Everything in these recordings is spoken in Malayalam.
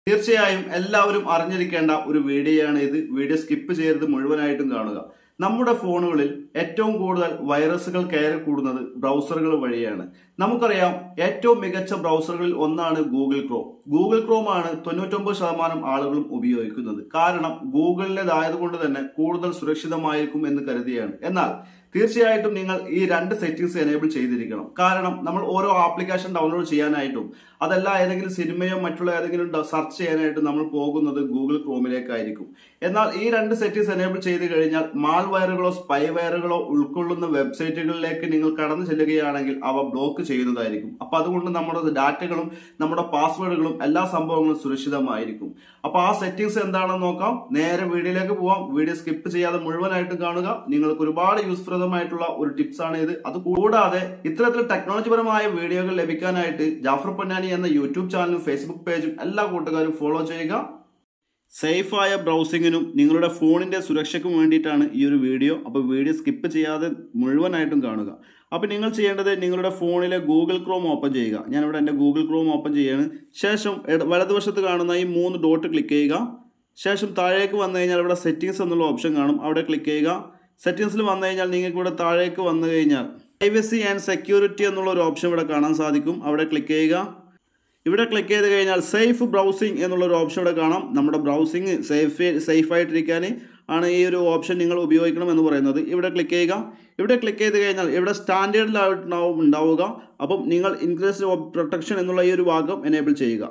തീർച്ചയായും എല്ലാവരും അറിഞ്ഞിരിക്കേണ്ട ഒരു വീഡിയോയാണ് ഇത് വീഡിയോ സ്കിപ്പ് ചെയ്യരുത് മുഴുവനായിട്ടും കാണുക നമ്മുടെ ഫോണുകളിൽ ഏറ്റവും കൂടുതൽ വൈറസുകൾ കയറി കൂടുന്നത് ബ്രൗസറുകൾ വഴിയാണ് നമുക്കറിയാം ഏറ്റവും മികച്ച ബ്രൗസറുകളിൽ ഒന്നാണ് ഗൂഗിൾ ക്രോം ഗൂഗിൾ ക്രോം ആണ് തൊണ്ണൂറ്റൊമ്പത് ശതമാനം ആളുകളും ഉപയോഗിക്കുന്നത് കാരണം ഗൂഗിളിൻ്റെതായതുകൊണ്ട് തന്നെ കൂടുതൽ സുരക്ഷിതമായിരിക്കും എന്ന് കരുതിയാണ് എന്നാൽ തീർച്ചയായിട്ടും നിങ്ങൾ ഈ രണ്ട് സെറ്റിംഗ്സ് എനേബിൾ ചെയ്തിരിക്കണം കാരണം നമ്മൾ ഓരോ ആപ്ലിക്കേഷൻ ഡൗൺലോഡ് ചെയ്യാനായിട്ടും അതല്ല ഏതെങ്കിലും സിനിമയോ മറ്റുള്ള ഏതെങ്കിലും സെർച്ച് ചെയ്യാനായിട്ട് നമ്മൾ പോകുന്നത് ഗൂഗിൾ ക്രോമിലേക്കായിരിക്കും എന്നാൽ ഈ രണ്ട് സെറ്റിംഗ്സ് എനേബിൾ ചെയ്ത് കഴിഞ്ഞാൽ മാൾ വയറുകളോ സ്പൈ വയറുകളോ ഉൾക്കൊള്ളുന്ന വെബ്സൈറ്റുകളിലേക്ക് നിങ്ങൾ കടന്നു ചെല്ലുകയാണെങ്കിൽ അവ ബ്ലോക്ക് ചെയ്യുന്നതായിരിക്കും അപ്പൊ അതുകൊണ്ട് നമ്മുടെ ഡാറ്റകളും നമ്മുടെ പാസ്വേഡുകളും എല്ലാ സംഭവങ്ങളും സുരക്ഷിതമായിരിക്കും അപ്പൊ ആ സെറ്റിംഗ്സ് എന്താണെന്ന് നോക്കാം നേരെ വീഡിയോയിലേക്ക് പോവാം വീഡിയോ സ്കിപ്പ് ചെയ്യാതെ മുഴുവനായിട്ടും കാണുക നിങ്ങൾക്ക് ഒരുപാട് യൂസ്ഫുള്ളമായിട്ടുള്ള ഒരു ടിപ്സ് ആണ് ഇത് അത് കൂടാതെ ഇത്തരത്തിൽ ടെക്നോളജിപരമായ വീഡിയോകൾ ലഭിക്കാനായിട്ട് ജാഫർ പൊന്നാനി എന്ന യൂട്യൂബ് ചാനലും ഫേസ്ബുക്ക് പേജും എല്ലാ കൂട്ടുകാരും ഫോളോ ചെയ്യുക സേഫായ ബ്രൗസിങ്ങിനും നിങ്ങളുടെ ഫോണിന്റെ സുരക്ഷയ്ക്കും വേണ്ടിയിട്ടാണ് ഈ ഒരു വീഡിയോ അപ്പോൾ വീഡിയോ സ്കിപ്പ് ചെയ്യാതെ മുഴുവനായിട്ടും കാണുക അപ്പോൾ നിങ്ങൾ ചെയ്യേണ്ടത് നിങ്ങളുടെ ഫോണിലെ ഗൂഗിൾ ക്രോം ഓപ്പൺ ചെയ്യുക ഞാനിവിടെ എൻ്റെ ഗൂഗിൾ ക്രോം ഓപ്പൺ ചെയ്യാണ് ശേഷം ഇട- വലതുവശത്ത് കാണുന്ന ഈ മൂന്ന് ഡോട്ട് ക്ലിക്ക് ചെയ്യുക ശേഷം താഴേക്ക് വന്നു കഴിഞ്ഞാൽ ഇവിടെ സെറ്റിംഗ്സ് എന്നുള്ള ഓപ്ഷൻ കാണും അവിടെ ക്ലിക്ക് ചെയ്യുക സെറ്റിംഗ്സിൽ വന്നു കഴിഞ്ഞാൽ നിങ്ങൾക്ക് ഇവിടെ താഴേക്ക് വന്നു കഴിഞ്ഞാൽ പ്രൈവസി ആൻഡ് സെക്യൂരിറ്റി എന്നുള്ള ഒരു ഓപ്ഷൻ ഇവിടെ കാണാൻ സാധിക്കും അവിടെ ക്ലിക്ക് ചെയ്യുക ഇവിടെ ക്ലിക്ക് ചെയ്ത് കഴിഞ്ഞാൽ സേഫ് ബ്രൗസിംഗ് എന്നുള്ള ഒരു ഓപ്ഷൻ ഇവിടെ കാണാം നമ്മുടെ ബ്രൗസിംഗ് സേഫ് സേഫ് ആയിട്ടിരിക്കാൻ ആണ് ഈ ഒരു ഓപ്ഷൻ നിങ്ങൾ ഉപയോഗിക്കണം എന്ന് പറയുന്നത് ഇവിടെ ക്ലിക്ക് ചെയ്യുക ഇവിടെ ക്ലിക്ക് ചെയ്ത് കഴിഞ്ഞാൽ ഇവിടെ സ്റ്റാൻഡേർഡിലായിട്ടുണ്ടാവും ഉണ്ടാവുക അപ്പം നിങ്ങൾ ഇൻക്രീസ് പ്രൊട്ടക്ഷൻ എന്നുള്ള ഈ ഒരു ഭാഗം എനേബിൾ ചെയ്യുക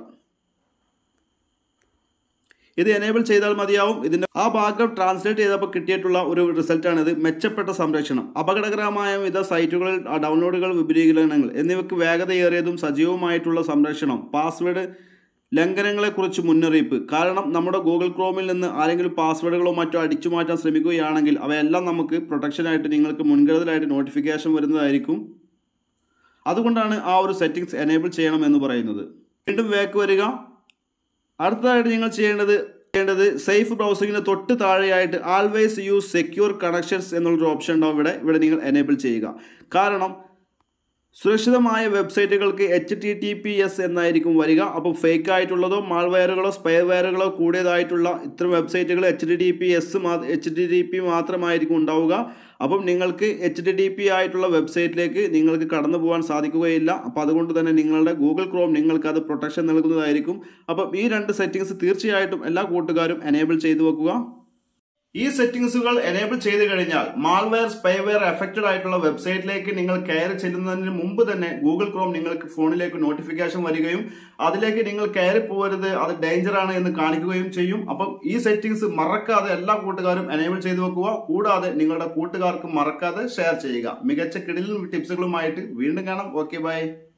ഇത് എനേബിൾ ചെയ്താൽ മതിയാവും ഇതിന്റെ ആ ഭാഗം ട്രാൻസ്ലേറ്റ് ചെയ്തപ്പോൾ കിട്ടിയിട്ടുള്ള ഒരു റിസൾട്ടാണ് ഇത് മെച്ചപ്പെട്ട സംരക്ഷണം അപകടകരമായ വിധ സൈറ്റുകളിൽ ആ ഡൗൺലോഡുകൾ വിപുലീകരണങ്ങൾ എന്നിവയ്ക്ക് വേഗതയേറിയതും സജീവമായിട്ടുള്ള സംരക്ഷണം പാസ്വേഡ് ലംഘനങ്ങളെക്കുറിച്ച് മുന്നറിയിപ്പ് കാരണം നമ്മുടെ ഗൂഗിൾ ക്രോമിൽ നിന്ന് ആരെങ്കിലും പാസ്വേഡുകളോ മറ്റോ അടിച്ചു മാറ്റാൻ ശ്രമിക്കുകയാണെങ്കിൽ അവയെല്ലാം നമുക്ക് പ്രൊട്ടക്ഷനായിട്ട് നിങ്ങൾക്ക് മുൻകരുതലായിട്ട് നോട്ടിഫിക്കേഷൻ വരുന്നതായിരിക്കും അതുകൊണ്ടാണ് ആ ഒരു സെറ്റിംഗ്സ് എനേബിൾ ചെയ്യണം എന്ന് പറയുന്നത് വീണ്ടും വേക്ക് വരിക അടുത്തതായിട്ട് നിങ്ങൾ ചെയ്യേണ്ടത് ചെയ്യേണ്ടത് സേഫ് ബ്രൗസിങ്ങിന് തൊട്ട് താഴെയായിട്ട് ആൾവേസ് യൂസ് സെക്യൂർ കണക്ഷൻസ് എന്നുള്ളൊരു ഓപ്ഷൻ ഉണ്ടാവും ഇവിടെ ഇവിടെ നിങ്ങൾ എനേബിൾ ചെയ്യുക കാരണം സുരക്ഷിതമായ വെബ്സൈറ്റുകൾക്ക് H T T P S എന്നായിരിക്കും വരിക അപ്പോൾ ഫേക്ക് ആയിട്ടുള്ളതോ മാൾവെയറുകളോ സ്പെയർവെയറുകളോ കൂടിയതായിട്ടുള്ള ഇത്തരം വെബ്സൈറ്റുകൾ H T T P S H T T P മാത്രമായിരിക്കും ഉണ്ടാവുക അപ്പം നിങ്ങൾക്ക് എച്ച് ടി ടി പി ആയിട്ടുള്ള വെബ്സൈറ്റിലേക്ക് നിങ്ങൾക്ക് കടന്നു പോകാൻ സാധിക്കുകയില്ല അപ്പോൾ അതുകൊണ്ട് തന്നെ നിങ്ങളുടെ ഗൂഗിൾ ക്രോം നിങ്ങൾക്ക് അത് പ്രൊട്ടക്ഷൻ നൽകുന്നതായിരിക്കും അപ്പം ഈ രണ്ട് സെറ്റിങ്സ് തീർച്ചയായിട്ടും എല്ലാ കൂട്ടുകാരും എനേബിൾ ചെയ്തു വെക്കുക ഈ സെറ്റിംഗ്സുകൾ എനേബിൾ ചെയ്ത് കഴിഞ്ഞാൽ മാൾവെയർ സ്പൈവെയർ എഫക്റ്റഡ് ആയിട്ടുള്ള വെബ്സൈറ്റിലേക്ക് നിങ്ങൾ കയറി ചെല്ലുന്നതിന് മുമ്പ് തന്നെ ഗൂഗിൾ ക്രോം നിങ്ങൾക്ക് ഫോണിലേക്ക് നോട്ടിഫിക്കേഷൻ വരികയും അതിലേക്ക് നിങ്ങൾ കയറി പോകരുത് അത് ഡേഞ്ചർ ആണ് എന്ന് കാണിക്കുകയും ചെയ്യും അപ്പം ഈ സെറ്റിംഗ്സ് മറക്കാതെ എല്ലാ കൂട്ടുകാരും എനേബിൾ ചെയ്ത് വെക്കുക കൂടാതെ നിങ്ങളുടെ കൂട്ടുകാർക്ക് മറക്കാതെ ഷെയർ ചെയ്യുക മികച്ച കിടിലും ടിപ്സുകളുമായിട്ട് വീണ്ടും കാണാം ഓക്കെ ബൈ